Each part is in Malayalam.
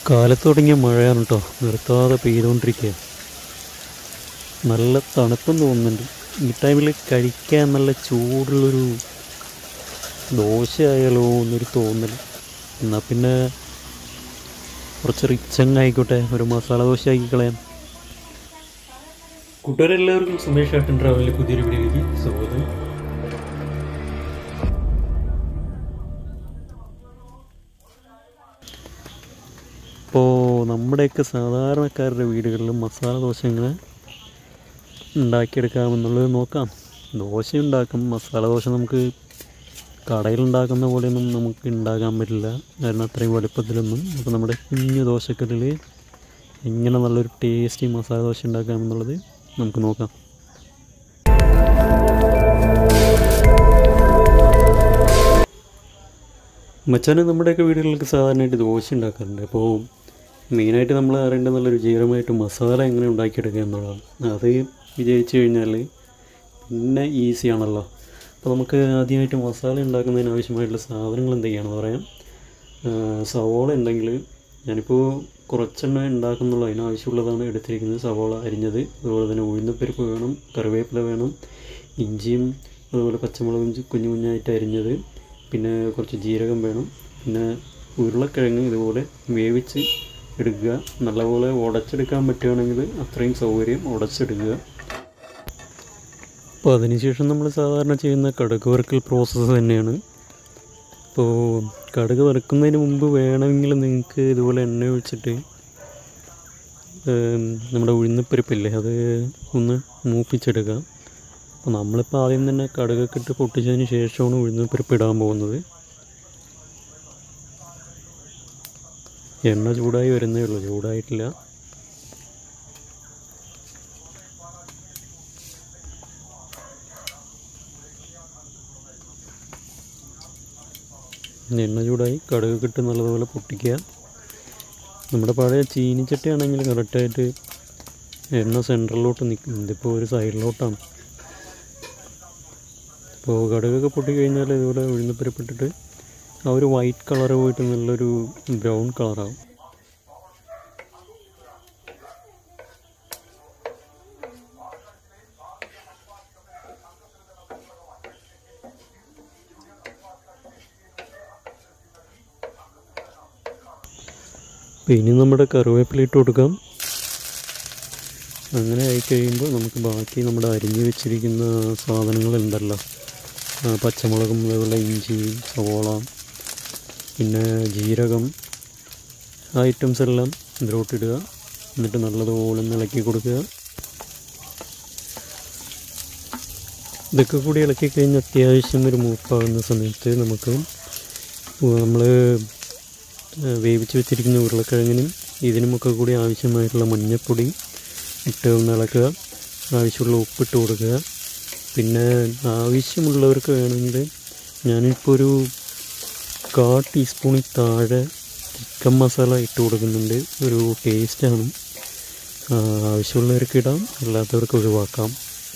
കാലത്ത് തുടങ്ങിയ മഴയാണ് കേട്ടോ നിർത്താതെ പെയ്തുകൊണ്ടിരിക്കുക നല്ല തണുപ്പും തോന്നുന്നുണ്ട് ഈ ടൈമിൽ കഴിക്കാൻ നല്ല ചൂടുള്ളൊരു ദോശയായാലോ എന്നൊരു തോന്നൽ എന്നാൽ പിന്നെ കുറച്ച് റിച്ചങ്ങ് ആയിക്കോട്ടെ ഒരു മസാല ദോശ ആക്കി കളയാം കൂട്ടുകാരെല്ലാവർക്കും സുമേഷ് ഏട്ടൻ ട്രാവലിലെ പുതിയൊരു വീഡിയോയിലേക്ക് സ്വാഗതം ഇപ്പോൾ നമ്മുടെയൊക്കെ സാധാരണക്കാരുടെ വീടുകളിലും മസാല ദോശ എങ്ങനെ ഉണ്ടാക്കിയെടുക്കാമെന്നുള്ളത് നോക്കാം ദോശ ഉണ്ടാക്കും മസാല ദോശ നമുക്ക് കടയിലുണ്ടാക്കുന്ന പോലെയൊന്നും നമുക്ക് ഉണ്ടാക്കാൻ പറ്റില്ല കാരണം അത്രയും വലുപ്പത്തിലൊന്നും അപ്പോൾ നമ്മുടെ കുഞ്ഞു ദോശക്കല്ലിൽ എങ്ങനെ നല്ലൊരു ടേസ്റ്റി മസാല ദോശ ഉണ്ടാക്കാമെന്നുള്ളത് നമുക്ക് നോക്കാം മച്ചാന് നമ്മുടെയൊക്കെ വീടുകളിലൊക്കെ സാധാരണയായിട്ട് ദോശ ഉണ്ടാക്കാറുണ്ട് അപ്പോൾ മെയിനായിട്ട് നമ്മൾ അറിയേണ്ട നല്ല രുചികരമായിട്ട് മസാല എങ്ങനെ ഉണ്ടാക്കിയെടുക്കുക എന്നുള്ളതാണ് അത് വിജയിച്ചു കഴിഞ്ഞാൽ പിന്നെ ഈസി ആണല്ലോ അപ്പോൾ നമുക്ക് ആദ്യമായിട്ട് മസാല ഉണ്ടാക്കുന്നതിന് ആവശ്യമായിട്ടുള്ള സാധനങ്ങൾ എന്തൊക്കെയാണെന്ന് പറയാം ആ, സവോള ഉണ്ടെങ്കിൽ ഞാനിപ്പോൾ കുറച്ചെണ്ണം ഉണ്ടാക്കുന്നുള്ളൂ അതിനാവശ്യമുള്ളതാണ് എടുത്തിരിക്കുന്നത് സവോള അരിഞ്ഞത് അതുപോലെ തന്നെ ഉഴുന്നപ്പരിപ്പ് വേണം കറിവേപ്പില വേണം ഇഞ്ചിയും അതുപോലെ പച്ചമുളകും ചു- കുഞ്ഞു കുഞ്ഞായിട്ട് അരിഞ്ഞത് പിന്നെ കുറച്ച് ജീരകം വേണം പിന്നെ ഉരുളക്കിഴങ്ങ് ഇതുപോലെ വേവിച്ച് എടുക്കുക നല്ലപോലെ ഉടച്ചെടുക്കാൻ പറ്റുകയാണെങ്കിൽ അത്രയും സൗകര്യം ഉടച്ചെടുക്കുക അപ്പോൾ അതിനുശേഷം നമ്മൾ സാധാരണ ചെയ്യുന്ന കടുക് വറുക്കൽ പ്രോസസ്സ് തന്നെയാണ് അപ്പോൾ കടുക് വറുക്കുന്നതിന് മുമ്പ് വേണമെങ്കിൽ നിങ്ങൾക്ക് ഇതുപോലെ എണ്ണ ഒഴിച്ചിട്ട് ഏം, നമ്മുടെ ഉഴുന്നപ്പരിപ്പില്ലേ അത് ഒന്ന് മൂപ്പിച്ചെടുക്കുക അപ്പോൾ നമ്മളിപ്പോൾ ആദ്യം തന്നെ കടുകൊക്കെ ഇട്ട് പൊട്ടിച്ചതിന് ശേഷമാണ് ഉഴുന്നപ്പരിപ്പ് ഇടാൻ പോകുന്നത് എണ്ണ ചൂടായി വരുന്നേ ഉള്ളൂ ചൂടായിട്ടില്ല എണ്ണ ചൂടായി കടുകൊക്കെ ഇട്ട് നല്ലതുപോലെ പൊട്ടിക്കുക നമ്മുടെ പഴയ ചീനിച്ചട്ടി ആണെങ്കിൽ കറക്റ്റായിട്ട് എണ്ണ സെൻറ്ററിലോട്ട് നിൽക്കും ഇതിപ്പോൾ ഒരു സൈഡിലോട്ടാണ് അപ്പോൾ കടുകൊക്കെ പൊട്ടിക്കഴിഞ്ഞാൽ ഇതുപോലെ ഉഴുന്നപ്പരിപ്പിട്ടിട്ട് ആ ഒരു വൈറ്റ് കളർ പോയിട്ട് നല്ലൊരു ബ്രൗൺ കളറാവും അപ്പോൾ ഇനി നമ്മുടെ കറിവേപ്പില ഇട്ട് കൊടുക്കാം അങ്ങനെ ആയി കഴിയുമ്പോൾ നമുക്ക് ബാക്കി നമ്മുടെ അരിഞ്ഞു വെച്ചിരിക്കുന്ന സാധനങ്ങളുണ്ടല്ലോ ആ, പച്ചമുളകും അതുപോലെ ഇഞ്ചി സവോള പിന്നെ ജീരകം ആ ഐറ്റംസ് എല്ലാം ഇതിലോട്ടിടുക എന്നിട്ട് നല്ലതുപോലെ ഒന്ന് ഇളക്കി കൊടുക്കുക ഇതൊക്കെ കൂടി ഇളക്കി കഴിഞ്ഞ് അത്യാവശ്യം ഒരു മൂപ്പാകുന്ന സമയത്ത് നമുക്ക് നമ്മൾ വേവിച്ച് വെച്ചിരിക്കുന്ന ഉരുളക്കിഴങ്ങിനും ഇതിനുമൊക്കെ കൂടി ആവശ്യമായിട്ടുള്ള മഞ്ഞൾപ്പൊടി ഇട്ട് ഒന്ന് ഇളക്കുക ആവശ്യമുള്ള ഉപ്പിട്ട് കൊടുക്കുക പിന്നെ ആവശ്യമുള്ളവർക്ക് വേണമെങ്കിൽ ഞാനിപ്പോൾ ഒരു കാ ടീസ്പൂണിൽ താഴെ ചിക്കൻ മസാല ഇട്ട് കൊടുക്കുന്നുണ്ട് ഒരു ടേസ്റ്റാണ് ആവശ്യമുള്ളവർക്ക് ഇടാം അല്ലാത്തവർക്ക് ഒഴിവാക്കാം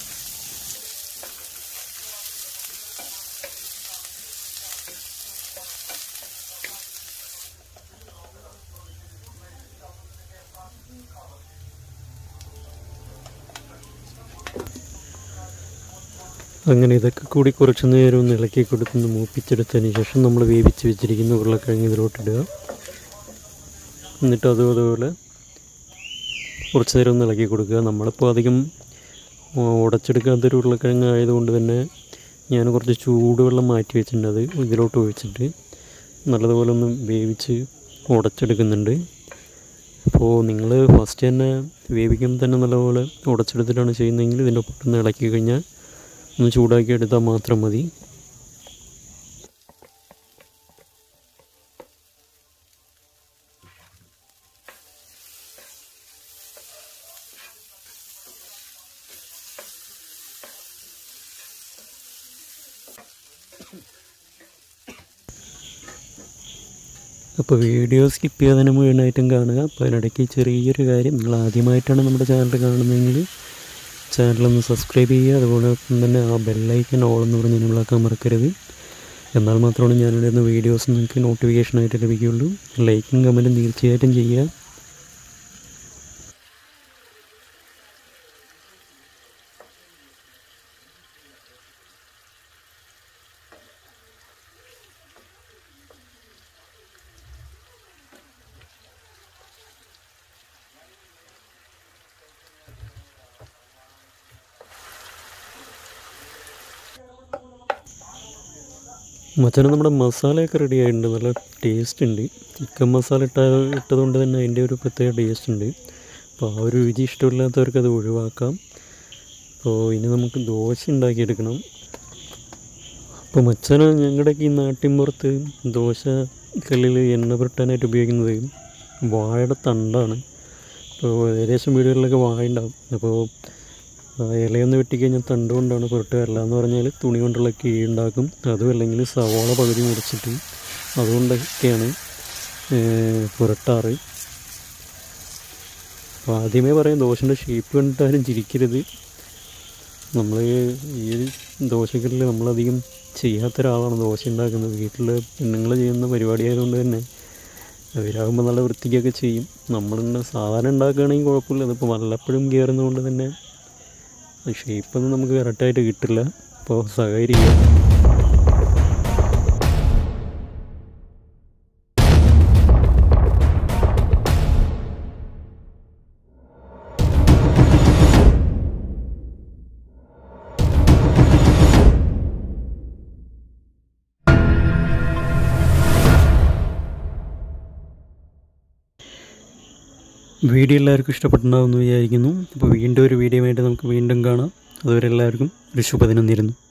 അങ്ങനെ ഇതൊക്കെ കൂടി കുറച്ച് നേരം ഒന്ന് ഇളക്കി കൊടുത്തൊന്ന് മൂപ്പിച്ചെടുത്തതിന് ശേഷം നമ്മൾ വേവിച്ച് വെച്ചിരിക്കുന്ന ഉരുളക്കിഴങ്ങ് ഇതിലോട്ടിടുക എന്നിട്ട് അതും അതുപോലെ കുറച്ച് നേരം ഒന്ന് ഇളക്കി കൊടുക്കുക നമ്മളിപ്പോൾ അധികം ആ, ഉടച്ചെടുക്കാത്തൊരു ഉരുളക്കിഴങ്ങ് ആയതുകൊണ്ട് തന്നെ ഞാൻ കുറച്ച് ചൂടുവെള്ളം മാറ്റി വെച്ചിട്ടുണ്ട് അത് ഇതിലോട്ട് ഒഴിച്ചിട്ട് നല്ലതുപോലെ ഒന്ന് വേവിച്ച് ഉടച്ചെടുക്കുന്നുണ്ട് അപ്പോൾ നിങ്ങൾ ഫസ്റ്റ് തന്നെ വേവിക്കുമ്പോൾ തന്നെ നല്ലപോലെ ഉടച്ചെടുത്തിട്ടാണ് ചെയ്യുന്നതെങ്കിൽ ഇതിൻ്റെ ഒപ്പം ഇളക്കി കഴിഞ്ഞാൽ ഒന്ന് ചൂടാക്കി എടുത്താൽ മാത്രം മതി അപ്പോൾ വീഡിയോ സ്കിപ്പ് ചെയ്യാതെ മുഴുവനായിട്ടും കാണുക അപ്പോൾ അതിനിടയ്ക്ക് ചെറിയൊരു കാര്യം നിങ്ങൾ ആദ്യമായിട്ടാണ് നമ്മുടെ ചാനൽ കാണുന്നതെങ്കിൽ ചാനലൊന്ന് സബ്സ്ക്രൈബ് ചെയ്യുക അതുപോലെ തന്നെ ആ ബെല്ലൈക്കൻ ഓൾ എന്ന് പറഞ്ഞ് നിങ്ങളാക്കാൻ മറക്കരുത് എന്നാൽ മാത്രമാണ് ഞാനിടുന്ന വീഡിയോസ് നിങ്ങൾക്ക് നോട്ടിഫിക്കേഷനായിട്ട് ലഭിക്കുകയുള്ളൂ ലൈക്കും കമൻറ്റും തീർച്ചയായിട്ടും ചെയ്യുക മച്ചാനെ നമ്മുടെ മസാലയൊക്കെ റെഡി ആയിട്ടുണ്ട് നല്ല ടേസ്റ്റ് ഉണ്ട് ചിക്കൻ മസാല ഇട്ട ഇട്ടതുകൊണ്ട് തന്നെ അതിൻ്റെ ഒരു പ്രത്യേക ടേസ്റ്റ് ഉണ്ട് അപ്പോൾ ആ ഒരു രുചി ഇഷ്ടമില്ലാത്തവർക്ക് അത് ഒഴിവാക്കാം അപ്പോൾ ഇനി നമുക്ക് ദോശ ഉണ്ടാക്കിയെടുക്കണം അപ്പോൾ മച്ചാന ഞങ്ങളുടെയൊക്കെ ഈ നാട്ടിൻപുറത്ത് ദോശ കല്ലിൽ എണ്ണ പുരട്ടാനായിട്ട് ഉപയോഗിക്കുന്നത് വാഴയുടെ തണ്ടാണ് അപ്പോൾ ഏകദേശം വീടുകളിലൊക്കെ വാഴ ഉണ്ടാവും അപ്പോൾ ആ ഇലയൊന്ന് വെട്ടിക്കഴിഞ്ഞാൽ തണ്ട് കൊണ്ടാണ് പുരട്ടുക അല്ലാന്ന് പറഞ്ഞാൽ തുണി കൊണ്ടുള്ള കീ ഉണ്ടാക്കും അതും അല്ലെങ്കിൽ സവാള പകുതി മുറിച്ചിട്ട് അതുകൊണ്ടൊക്കെയാണ് ഏഹ്, പുരട്ടാറ് അപ്പോൾ ആദ്യമേ പറയാം ദോശൻ്റെ ഷേപ്പ് കണ്ടിട്ട് ആരും ചിരിക്കരുത് നമ്മൾ ഈ ഒരു ദോശക്കല്ലിൽ നമ്മളധികം ചെയ്യാത്ത ഒരാളാണ് ദോശ ഉണ്ടാക്കുന്നത് വീട്ടിൽ പെണ്ണുങ്ങൾ ചെയ്യുന്ന പരിപാടി ആയതുകൊണ്ട് തന്നെ അവരാകുമ്പോൾ നല്ല വൃത്തിക്കൊക്കെ ചെയ്യും നമ്മളിങ്ങനെ സാധാരണ ഉണ്ടാക്കുകയാണെങ്കിൽ കുഴപ്പമില്ല അതിപ്പോൾ വല്ലപ്പോഴും കയറുന്നതുകൊണ്ട് തന്നെ ഷേപ്പൊന്നും നമുക്ക് കറക്റ്റായിട്ട് കിട്ടില്ല അപ്പോൾ സഹകരിക്കുക വീഡിയോ എല്ലാവർക്കും ഇഷ്ടപ്പെട്ടിട്ടുണ്ടാവുമെന്ന് വിചാരിക്കുന്നു അപ്പോൾ വീണ്ടും ഒരു വീഡിയോ ആയിട്ട് നമുക്ക് വീണ്ടും കാണാം അതുവരെ എല്ലാവർക്കും ഒരു ശുഭദിനം നേരുന്നു